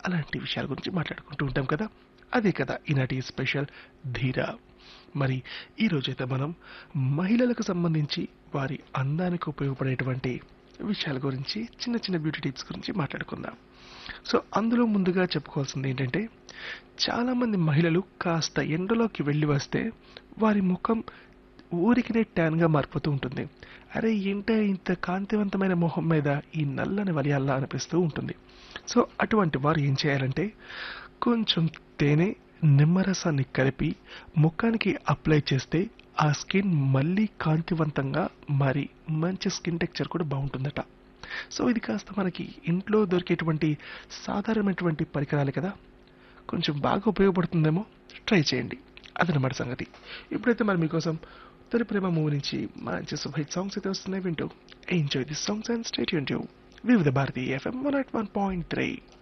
అలాంటి విషయాల గురించి మాట్లాడుకుంటూ ఉంటాం కదా అదే కదా ఈనాటి స్పెషల్ ధీర మరి ఈ రోజైతే మనం మహిళలకు సంబంధించి వారి అందానికి ఉపయోగపడేటువంటి విషయాల గురించి చిన్న చిన్న బ్యూటీ టిప్స్ గురించి మాట్లాడుకుందాం సో అందులో ముందుగా చెప్పుకోవాల్సింది ఏంటంటే చాలామంది మహిళలు కాస్త ఎండలోకి వెళ్ళి వస్తే వారి ముఖం ఊరికినే ట్యాన్గా మారిపోతూ ఉంటుంది అరే ఏంటే ఇంత కాంతివంతమైన మొహం మీద ఈ నల్లని వలియాల్లా అనిపిస్తూ ఉంటుంది సో అటువంటి వారు ఏం చేయాలంటే కొంచెం తేనె నిమ్మరసాన్ని కలిపి ముఖానికి అప్లై చేస్తే ఆ స్కిన్ మళ్ళీ కాంతివంతంగా మరి మంచి స్కిన్ టెక్చర్ కూడా బాగుంటుందట సో ఇది కాస్త మనకి ఇంట్లో దొరికేటువంటి సాధారణమైనటువంటి పరికరాలు కదా కొంచెం బాగా ఉపయోగపడుతుందేమో ట్రై చేయండి అదనమాట సంగతి ఇప్పుడైతే మరి మీకోసం తొలి ప్రేమ మూవీ నుంచి మంచి సూపర్ సాంగ్స్ అయితే వస్తున్నాయి వింటూ enjoy the songs and stay యూన్ వివిధ Bharati FM one at one point three